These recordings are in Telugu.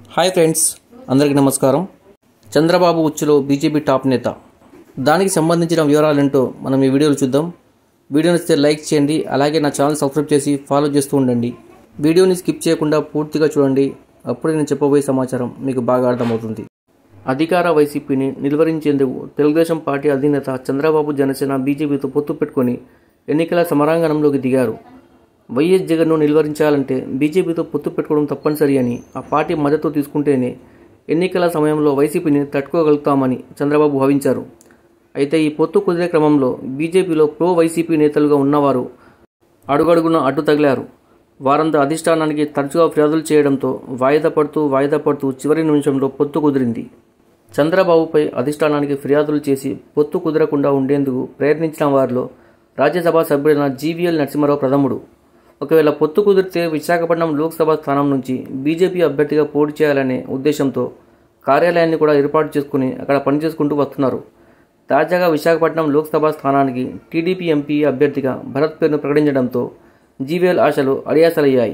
హాయ్ ఫ్రెండ్స్ అందరికీ నమస్కారం చంద్రబాబు ఉచ్చులో బీజేపీ టాప్ నేత దానికి సంబంధించిన వివరాలేంటో మనం ఈ వీడియోలో చూద్దాం వీడియో నచ్చితే లైక్ చేయండి అలాగే నా ఛానల్ సబ్స్క్రైబ్ చేసి ఫాలో చేస్తూ ఉండండి వీడియోని స్కిప్ చేయకుండా పూర్తిగా చూడండి అప్పుడే నేను చెప్పబోయే సమాచారం మీకు బాగా అర్థమవుతుంది అధికార వైసీపీని నిలువరించేందుకు తెలుగుదేశం పార్టీ అధినేత చంద్రబాబు జనసేన బీజేపీతో పొత్తు పెట్టుకొని ఎన్నికల సమరాంగణంలోకి దిగారు వైఎస్ జగన్ను నిలువరించాలంటే బీజేపీతో పొత్తు పెట్టుకోవడం తప్పనిసరి అని ఆ పార్టీ మద్దతు తీసుకుంటేనే ఎన్నికల సమయంలో వైసీపీని తట్టుకోగలుగుతామని చంద్రబాబు భావించారు అయితే ఈ పొత్తు కుదిరే క్రమంలో బీజేపీలో ప్రో వైసీపీ నేతలుగా ఉన్నవారు అడుగడుగున అడ్డు తగిలారు వారంతా అధిష్టానానికి తరచుగా ఫిర్యాదులు చేయడంతో వాయిదా పడుతూ వాయిదా పడుతూ చివరి నిమిషంలో పొత్తు కుదిరింది చంద్రబాబుపై అధిష్టానానికి ఫిర్యాదులు చేసి పొత్తు కుదరకుండా ఉండేందుకు ప్రయత్నించిన వారిలో రాజ్యసభ సభ్యుడైన జీవీఎల్ నరసింహారావు ప్రథముడు ఒకవేళ పొత్తు కుదిరితే విశాఖపట్నం లోక్సభ స్థానం నుంచి బీజేపీ అభ్యర్థిగా పోటీ చేయాలనే ఉద్దేశంతో కార్యాలయాన్ని కూడా ఏర్పాటు చేసుకుని అక్కడ పనిచేసుకుంటూ వస్తున్నారు తాజాగా విశాఖపట్నం లోక్సభ స్థానానికి టీడీపీ ఎంపీ అభ్యర్థిగా భరత్ పేరును ప్రకటించడంతో జీవీఎల్ ఆశలు అడియాసలయ్యాయి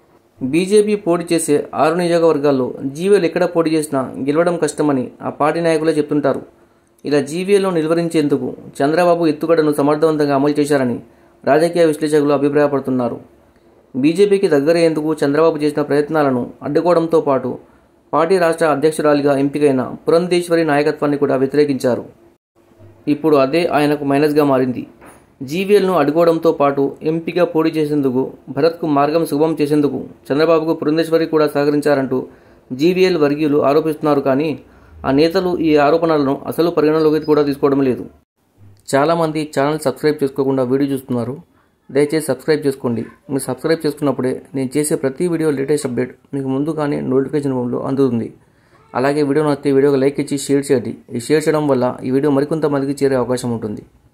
బీజేపీ పోటీ చేసే ఆరు నియోజకవర్గాల్లో జీవీఎల్ ఎక్కడ పోటీ చేసినా గెలవడం కష్టమని ఆ పార్టీ నాయకులే చెప్తుంటారు ఇలా జీవీఎల్ను నిలువరించేందుకు చంద్రబాబు ఎత్తుగడను సమర్థవంతంగా అమలు చేశారని రాజకీయ విశ్లేషకులు అభిప్రాయపడుతున్నారు బీజేపీకి దగ్గరయ్యేందుకు చంద్రబాబు చేసిన ప్రయత్నాలను అడ్డుకోవడంతో పాటు పార్టీ రాష్ట్ర అధ్యక్షురాలిగా ఎంపికైన పురంధేశ్వరి నాయకత్వాన్ని కూడా వ్యతిరేకించారు ఇప్పుడు అదే ఆయనకు మైనస్గా మారింది జీవీఎల్ను అడ్డుకోవడంతో పాటు ఎంపీగా పోటీ చేసేందుకు భరత్కు మార్గం సుగమం చేసేందుకు చంద్రబాబుకు పురంధేశ్వరి కూడా సహకరించారంటూ జీవీఎల్ వర్గీయులు ఆరోపిస్తున్నారు కానీ ఆ నేతలు ఈ ఆరోపణలను అసలు పరిగణలోకి కూడా తీసుకోవడం లేదు చాలామంది ఛానల్ సబ్స్క్రైబ్ చేసుకోకుండా వీడియో చూస్తున్నారు దయచేసి సబ్స్క్రైబ్ చేసుకోండి మీరు సబ్స్క్రైబ్ చేసుకున్నప్పుడే నేను చేసే ప్రతి వీడియో లేటెస్ట్ అప్డేట్ మీకు ముందుగానే నోటిఫికేషన్ రూపంలో అందుతుంది అలాగే వీడియో నచ్చితే వీడియోకి లైక్ ఇచ్చి షేర్ చేయండి ఈ షేర్ చేయడం వల్ల ఈ వీడియో మరికొంతమందికి చేరే అవకాశం ఉంటుంది